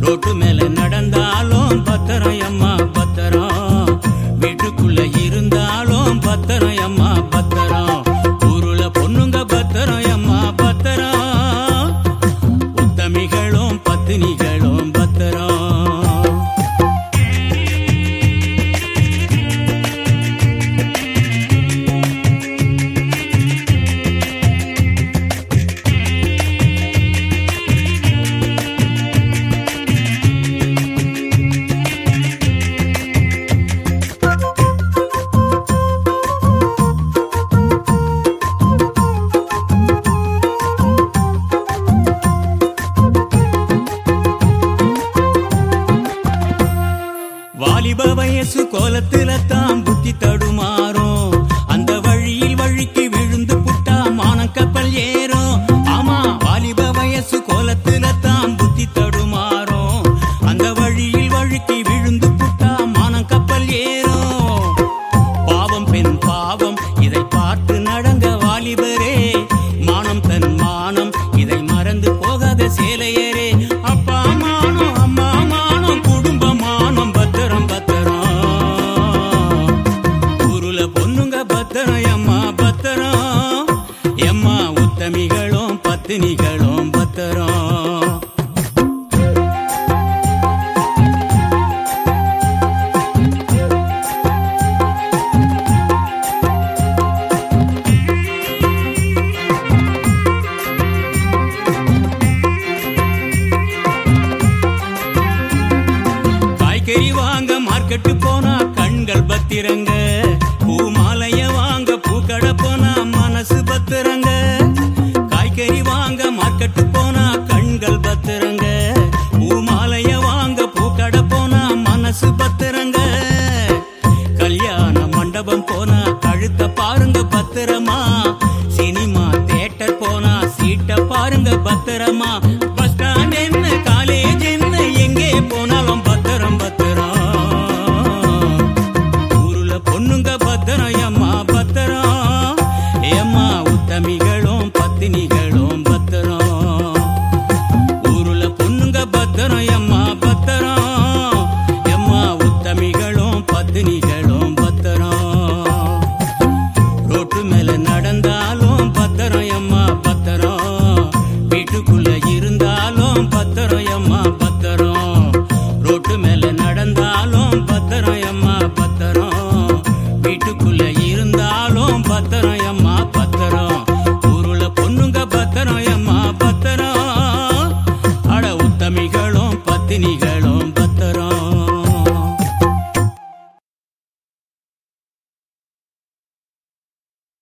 road மேல நடந்தாலும் பத்திரம் அம்மா பத்திரம் வீட்டுக்குள்ள இருந்தாலும் பத்திரம் அம்மா பத்திரம் ஊருல பொண்ணுங்க பத்திரம் அம்மா பத்திரம் உத்தமிகளும் பத்தினிகளும் பத்திரம் வாலிப வயசு கோலத்துல தான் புத்தி தடுமாறும் அந்த வழியில் வழிக்கு விழுந்து புட்டா மானம் கப்பல் ஏறும் ஆமா வாலிப வயசு கோலத்துல தான் புத்தி தடுமாறும் அந்த வழியில் வழிக்கு விழுந்து புட்டா மானம் கப்பல் ஏறும் பாவம் பெண் பாவம் இதை பார்த்து நடங்க வாலிபரே மானம் தன் மானம் இதை மறந்து போகாத சேலையரே அப்பா மானம் அம்மா மானம் குடும்ப மானம் பத்திரம் பத்திரம் ஊருல பொண்ணுங்க பத்திரம் எம்மா பத்திரம் எம்மா உத்தமிகளும் பத்தினிகளும் பத்திரம் காய்கறி வாங்க மார்க்கெட்டு போனா கண்கள் பத்திரங்க